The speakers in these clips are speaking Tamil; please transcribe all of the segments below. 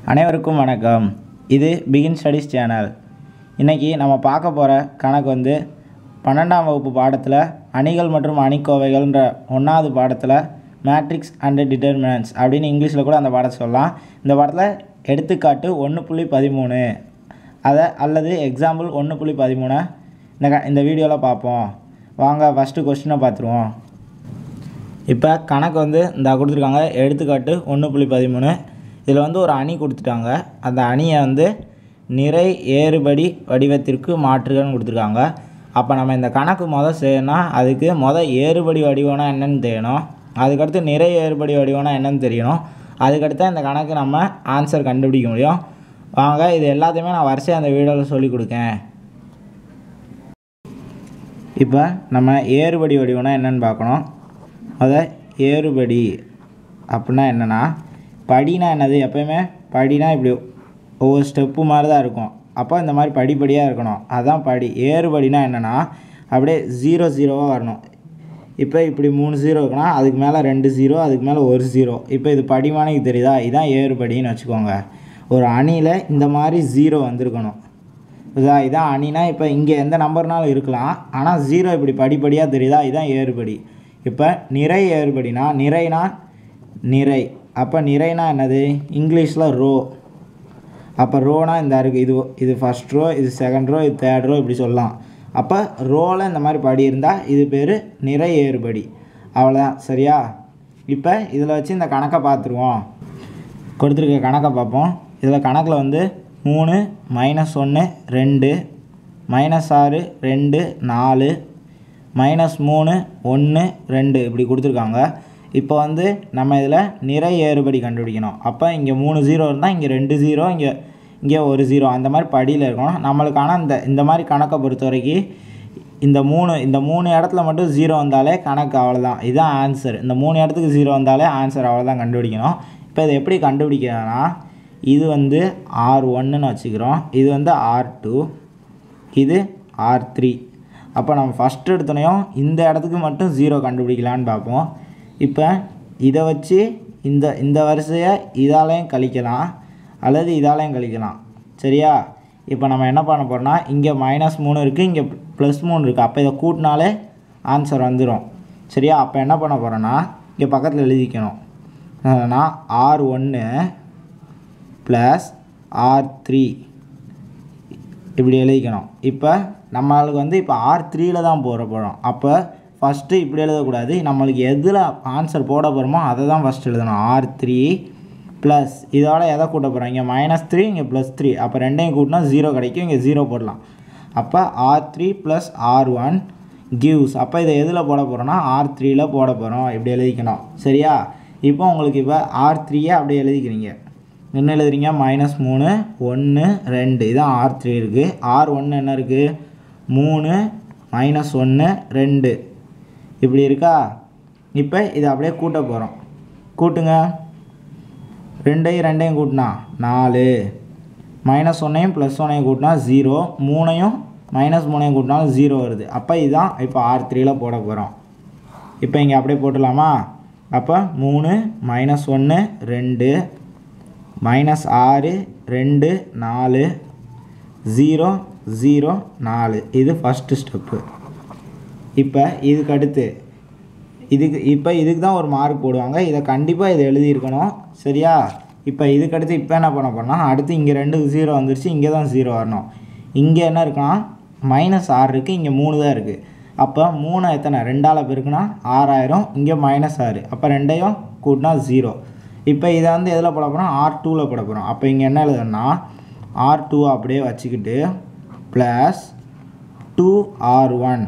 அனைவருக்கும் வணக்கம் இது பிகின் ஸ்டடீஸ் சேனல் இன்றைக்கி நம்ம பார்க்க போகிற கணக்கு வந்து பன்னெண்டாம் வகுப்பு பாடத்தில் அணிகள் மற்றும் அணிக்கோவைகள்ன்ற ஒன்றாவது பாடத்தில் மேட்ரிக்ஸ் அண்ட் டிட்டர்மினன்ஸ் அப்படின்னு இங்கிலீஷில் கூட அந்த பாடத்தை சொல்லலாம் இந்த பாடத்தில் எடுத்துக்காட்டு ஒன்று புள்ளி பதிமூணு அதை அல்லது எக்ஸாம்பிள் ஒன்று புள்ளி பதிமூணை இந்த க இந்த வீடியோவில் பார்ப்போம் வாங்க ஃபஸ்ட்டு கொஸ்டினை பார்த்துருவோம் இப்போ கணக்கு வந்து இந்த கொடுத்துருக்காங்க எடுத்துக்காட்டு ஒன்று புள்ளி பதிமூணு இதில் வந்து ஒரு அணி கொடுத்துட்டாங்க அந்த அணியை வந்து நிறை ஏறுபடி வடிவத்திற்கு மாற்றுகன்னு கொடுத்துருக்காங்க அப்போ நம்ம இந்த கணக்கு மொதல் செய்யணும்னா அதுக்கு மொதல் ஏறுபடி வடிவம்னா என்னன்னு தெரியணும் அதுக்கடுத்து நிறை ஏறுபடி வடிவம்னா என்னன்னு தெரியணும் அதுக்கடுத்து இந்த கணக்கு நம்ம ஆன்சர் கண்டுபிடிக்க முடியும் வாங்க இது எல்லாத்தையுமே நான் வரிசையாக அந்த வீடியோவில் சொல்லி கொடுக்கேன் இப்போ நம்ம ஏறுபடி வடிவம்னா என்னன்னு பார்க்கணும் முத ஏறுபடி அப்படின்னா என்னென்னா படினா என்னது எப்பயுமே படினா இப்படி ஒவ்வொரு ஸ்டெப்பு மாதிரி தான் இருக்கும் அப்போ இந்த மாதிரி படிப்படியாக இருக்கணும் அதான் படி ஏறுபடினா என்னென்னா அப்படியே ஜீரோ ஜீரோவாக வரணும் இப்போ இப்படி மூணு ஜீரோ இருக்குன்னா அதுக்கு மேலே ரெண்டு ஜீரோ அதுக்கு மேலே ஒரு ஜீரோ இப்போ இது படிமானக்கு தெரியுதா இதான் ஏறுபடின்னு வச்சுக்கோங்க ஒரு அணியில் இந்த மாதிரி ஜீரோ வந்திருக்கணும் இதா இதான் அணினா இப்போ இங்கே எந்த நம்பர்னாலும் இருக்கலாம் ஆனால் ஜீரோ இப்படி படிப்படியாக தெரியுதா இதான் ஏறுபடி இப்போ நிறை ஏறுபடினா நிறைனா நிறை அப்போ நிறைனா என்னது இங்கிலீஷில் ரோ அப்போ ரோனா இந்த இருக்குது இது இது ஃபஸ்ட் ரோ இது செகண்ட் ரோ இது தேர்ட் ரோ இப்படி சொல்லலாம் அப்போ ரோவில் இந்த மாதிரி படி இருந்தால் இது பேர் நிறை ஏறுபடி அவ்வளோதான் சரியா இப்போ இதில் வச்சு இந்த கணக்கை பார்த்துருவோம் கொடுத்துருக்க கணக்கை பார்ப்போம் இதில் கணக்கில் வந்து மூணு மைனஸ் ஒன்று ரெண்டு மைனஸ் ஆறு ரெண்டு நாலு மைனஸ் மூணு ஒன்று ரெண்டு இப்படி கொடுத்துருக்காங்க இப்போ வந்து நம்ம இதில் நிறை ஏறுபடி கண்டுபிடிக்கணும் அப்போ இங்கே மூணு ஜீரோ இருந்தால் இங்கே ரெண்டு ஜீரோ இங்கே இங்கே ஒரு ஜீரோ அந்த மாதிரி படியில் இருக்கணும் நம்மளுக்கான இந்த இந்த மாதிரி கணக்கை பொறுத்த வரைக்கும் இந்த மூணு இந்த மூணு இடத்துல மட்டும் ஜீரோ வந்தாலே கணக்கு அவ்வளோதான் இதுதான் ஆன்சர் இந்த மூணு இடத்துக்கு ஜீரோ வந்தாலே ஆன்சர் அவ்வளோதான் கண்டுபிடிக்கணும் இப்போ இதை எப்படி கண்டுபிடிக்கிறதுனா இது வந்து ஆர் ஒன்றுன்னு வச்சுக்கிறோம் இது வந்து ஆர் டூ இது ஆர் த்ரீ அப்போ நம்ம ஃபஸ்ட்டு எடுத்தோனையும் இந்த இடத்துக்கு மட்டும் ஜீரோ கண்டுபிடிக்கலான்னு பார்ப்போம் இப்போ இதை வச்சு இந்த இந்த வரிசையை இதாலையும் கழிக்கலாம் அல்லது இதாலையும் கழிக்கலாம் சரியா இப்போ நம்ம என்ன பண்ண போகிறோம்னா இங்கே மைனஸ் மூணு இருக்குது இங்கே ப்ளஸ் மூணு இருக்குது அப்போ இதை கூட்டினாலே ஆன்சர் வந்துடும் சரியா அப்போ என்ன பண்ண போகிறோன்னா இங்கே பக்கத்தில் எழுதிக்கணும் நான் ஆர் ஒன்று ப்ளஸ் ஆர் த்ரீ இப்படி எழுதிக்கணும் இப்போ நம்மளுக்கு வந்து இப்போ ஆர் த்ரீயில் தான் போட போகிறோம் அப்போ ஃபஸ்ட்டு இப்படி எழுதக்கூடாது நம்மளுக்கு எதில் ஆன்சர் போட போகிறோமோ அதை தான் ஃபஸ்ட் எழுதணும் ஆர் த்ரீ ப்ளஸ் இதோட எதை கூட்ட போகிறோம் இங்கே மைனஸ் த்ரீ இங்கே ப்ளஸ் த்ரீ அப்போ ரெண்டையும் கூட்டினா ஜீரோ கிடைக்கும் இங்கே ஜீரோ போடலாம் அப்போ R three plus R one gives அப்போ இதை எதில் போட போகிறோன்னா ஆர் த்ரீயில் போட போகிறோம் இப்படி எழுதிக்கணும் சரியா இப்போ உங்களுக்கு இப்போ ஆர் த்ரீயை அப்படியே எழுதிக்கிறீங்க என்ன எழுதுறீங்க மைனஸ் மூணு ஒன்று ரெண்டு இதான் ஆர் த்ரீ இருக்குது ஆர் ஒன்று என்ன இருக்குது மூணு மைனஸ் ஒன்று ரெண்டு இப்படி இருக்கா இப்போ இதை அப்படியே கூட்ட போகிறோம் கூட்டுங்க ரெண்டையும் ரெண்டையும் கூட்டினா நாலு மைனஸ் ஒன்னையும் ப்ளஸ் ஒன்னையும் கூட்டினா ஜீரோ மூணையும் மைனஸ் மூணையும் கூட்டினாலும் ஜீரோ வருது அப்போ இதுதான் இப்போ ஆர் த்ரீயில் போட போகிறோம் இப்போ இங்கே அப்படியே போட்டுடலாமா அப்போ மூணு மைனஸ் ஒன்று ரெண்டு மைனஸ் ஆறு ரெண்டு நாலு ஜீரோ ஜீரோ நாலு இது ஃபஸ்ட்டு ஸ்டெப்பு இப்போ இதுக்கு அடுத்து இதுக்கு இப்போ இதுக்கு தான் ஒரு மார்க் போடுவாங்க இதை கண்டிப்பாக இதை எழுதியிருக்கணும் சரியா இப்போ இதுக்கு அடுத்து இப்போ என்ன பண்ண போகிறோம்னா அடுத்து இங்கே ரெண்டு ஜீரோ வந்துருச்சு இங்கே தான் ஜீரோ வரணும் இங்கே என்ன இருக்குன்னா மைனஸ் ஆறு இருக்குது இங்கே மூணு தான் இருக்குது அப்போ மூணு எத்தனை ரெண்டால் பெருக்குன்னா ஆறாயிரம் இங்கே மைனஸ் ஆறு அப்போ ரெண்டையும் கூட்டினா ஜீரோ இப்போ இதை வந்து எதில் போட போகிறோம் ஆர் டூவில் போட போகிறோம் அப்போ இங்கே என்ன எழுதணும்னா ஆர் டூ அப்படியே வச்சுக்கிட்டு plus two R one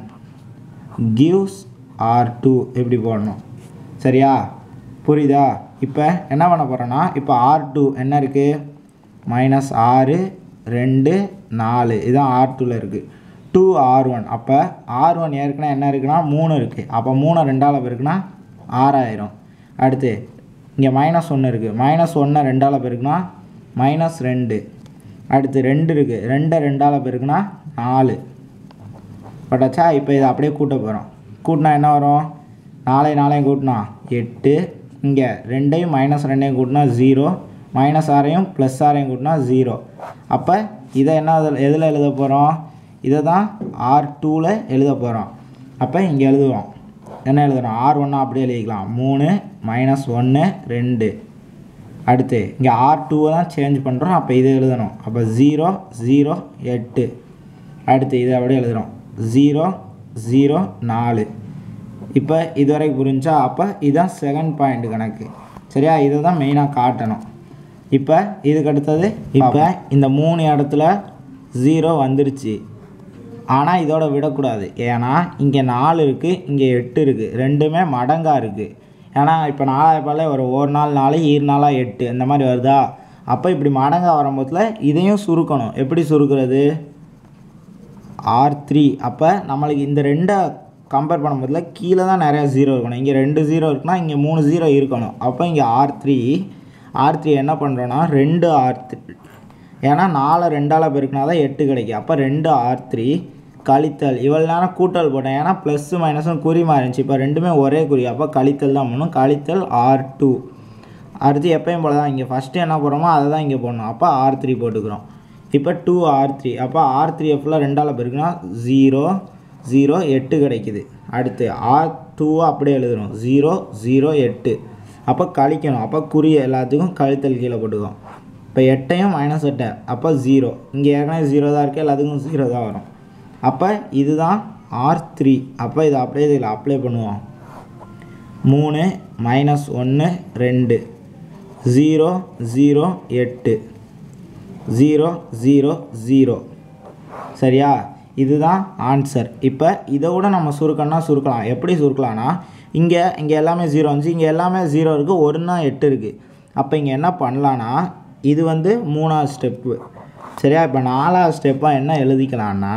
gives R two இப்படி போடணும் சரியா புரியுதா இப்போ என்ன பண்ண போகிறோன்னா இப்போ ஆர் டூ என்ன இருக்குது மைனஸ் ஆறு ரெண்டு நாலு இதுதான் ஆர் டூவில் இருக்குது டூ ஆர் ஒன் அப்போ ஆர் ஒன் ஏற்கனவே என்ன இருக்குன்னா மூணு இருக்குது அப்போ மூணு ரெண்டால் பெருக்குன்னா ஆறாயிரம் அடுத்து இங்கே மைனஸ் ஒன்று இருக்குது மைனஸ் ஒன்று ரெண்டால் பெருக்குன்னா மைனஸ் ரெண்டு அடுத்து ரெண்டு இருக்குது ரெண்டை ரெண்டால் பெருக்குன்னா நாலு பட்டாச்சா இப்போ இதை அப்படியே கூட்ட போகிறோம் கூட்டினா என்ன வரும் நாளை நாளையும் கூட்டினா எட்டு இங்கே ரெண்டையும் மைனஸ் ரெண்டையும் கூட்டினா ஜீரோ மைனஸ் ஆரையும் ப்ளஸ் ஆரையும் கூட்டினா ஜீரோ அப்போ இதை என்ன எதில் எதில் எழுத போகிறோம் இதை தான் ஆர் டூவில் எழுத போகிறோம் அப்போ இங்கே எழுதுவோம் என்ன எழுதுறோம் ஆர் ஒன்றா அப்படியே எழுதிக்கலாம் மூணு மைனஸ் ஒன்று ரெண்டு அடுத்து இங்கே ஆர் டூவை தான் சேஞ்ச் பண்ணுறோம் அப்போ இதை எழுதணும் அப்போ ஜீரோ ஜீரோ எட்டு அடுத்து இதை அப்படியே எழுதுகிறோம் ஜீரோ ஜீரோ நாலு இப்போ இது வரைக்கும் புரிஞ்சா அப்போ இதுதான் செகண்ட் பாயிண்ட் கணக்கு சரியா இதை தான் மெயினாக காட்டணும் இப்போ இதுக்கு அடுத்தது இப்போ இந்த மூணு இடத்துல ஜீரோ வந்துருச்சு ஆனால் இதோட விடக்கூடாது ஏன்னா இங்கே நாலு இருக்குது இங்கே எட்டு இருக்குது ரெண்டுமே மடங்காக இருக்குது ஏன்னா இப்போ நாலாயிரப்பாலே ஒரு ஒரு நாள் நாலு ஈர் நாளாக எட்டு இந்த மாதிரி வருதா அப்போ இப்படி மடங்காக வரும்போதுல இதையும் சுருக்கணும் எப்படி சுருக்கிறது ஆர் த்ரீ அப்போ நம்மளுக்கு இந்த ரெண்டை கம்பேர் பண்ணும்போதுல கீழே தான் நிறையா ஜீரோ இருக்கணும் இங்கே ரெண்டு ஜீரோ இருக்குன்னா இங்கே மூணு ஜீரோ இருக்கணும் அப்போ இங்கே ஆர் த்ரீ ஆர் த்ரீ என்ன பண்ணுறோன்னா ரெண்டு ஆர் த்ரீ ஏன்னா நாலு ரெண்டால் பெருக்கினா தான் எட்டு கிடைக்கும் அப்போ ரெண்டு ஆர் த்ரீ கழித்தல் இவ்வளோ நேரம் கூட்டல் போட்டேன் ஏன்னா ப்ளஸ்ஸு மைனஸும் குறி மாறிச்சு இப்போ ரெண்டுமே ஒரே குறி அப்போ கழித்தல் தான் பண்ணணும் கழித்தல் ஆர் டூ அடுத்து எப்பயும் போல தான் இங்கே ஃபஸ்ட்டு என்ன போடுறோமோ அதை தான் இங்கே போடணும் அப்போ ஆர் த்ரீ போட்டுக்கிறோம் இப்போ டூ ஆர் த்ரீ அப்போ ஆர் த்ரீ ஃபுல்லாக ரெண்டால் பெருக்குனா ஜீரோ ஜீரோ எட்டு கிடைக்குது அடுத்து ஆர் டூவை அப்படியே எழுதணும் ஜீரோ ஜீரோ எட்டு அப்போ கழிக்கணும் அப்போ குறி எல்லாத்துக்கும் கழித்தல் கீழே போட்டுக்கோம் இப்போ எட்டையும் மைனஸ் எட்டை அப்போ ஜீரோ இங்கே ஏற்கனவே ஜீரோ தான் இருக்குது எல்லாத்துக்கும் ஜீரோ தான் வரும் அப்போ இதுதான் ஆர் த்ரீ அப்போ இதை அப்படியே இதில் அப்ளை பண்ணுவோம் மூணு மைனஸ் ஒன்று ரெண்டு ஜீரோ ஜீரோ எட்டு ஜீரோ ஜீரோ ஜீரோ சரியா இதுதான் ஆன்சர் இப்போ இதை விட நம்ம சுருக்கம்னா சுருக்கலாம் எப்படி சுருக்கலாம்னா இங்கே இங்கே எல்லாமே ஜீரோ வந்துச்சு இங்கே எல்லாமே ஜீரோ இருக்குது ஒன்றா எட்டு இருக்குது அப்போ இங்கே என்ன பண்ணலான்னா இது வந்து மூணாவது ஸ்டெப்பு சரியா இப்போ நாலாவது ஸ்டெப்பாக என்ன எழுதிக்கலான்னா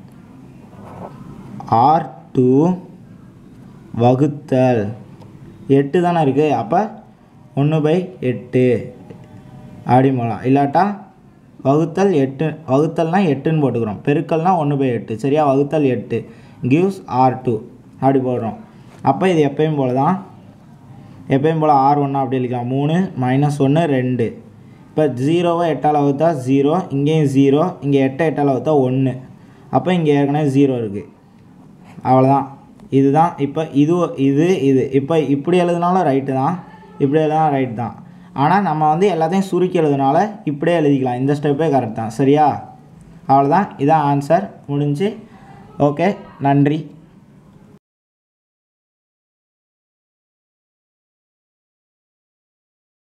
ஆர் டூ வகுத்தல் எட்டு தானே இருக்குது அப்போ ஒன்று பை எட்டு அப்படி போகலாம் இல்லாட்டா வகுத்தல் எட்டு வகுத்தல்னா எட்டுன்னு போட்டுக்கிறோம் பெருக்கல்னா ஒன்று பை எட்டு சரியா வகுத்தல் எட்டு கிவ்ஸ் ஆர் டூ அப்படி போடுறோம் அப்போ இது எப்பயும் போல தான் எப்பயும் போல் ஆர் ஒன்றா அப்படி எழுதிக்கலாம் மூணு மைனஸ் ஒன்று ரெண்டு இப்போ ஜீரோவை எட்டால் வகுத்தா ஜீரோ இங்கேயும் ஜீரோ இங்கே எட்டை எட்டால் வகுத்தா ஒன்று அப்போ இங்கே ஏற்கனவே ஜீரோ இருக்குது அவ்வளோதான் இதுதான் இப்போ இது இது இது இப்போ இப்படி எழுதுனாலும் ரைட்டு தான் இப்படி எழுதினா ரைட் தான் ஆனால் நம்ம வந்து எல்லாத்தையும் சுருக்கி எழுதுனால இப்படியே எழுதிக்கலாம் இந்த ஸ்டெப்பே கரெக்ட் தான் சரியா அவ்வளோதான் இதான் ஆன்சர் முடிஞ்சு ஓகே நன்றி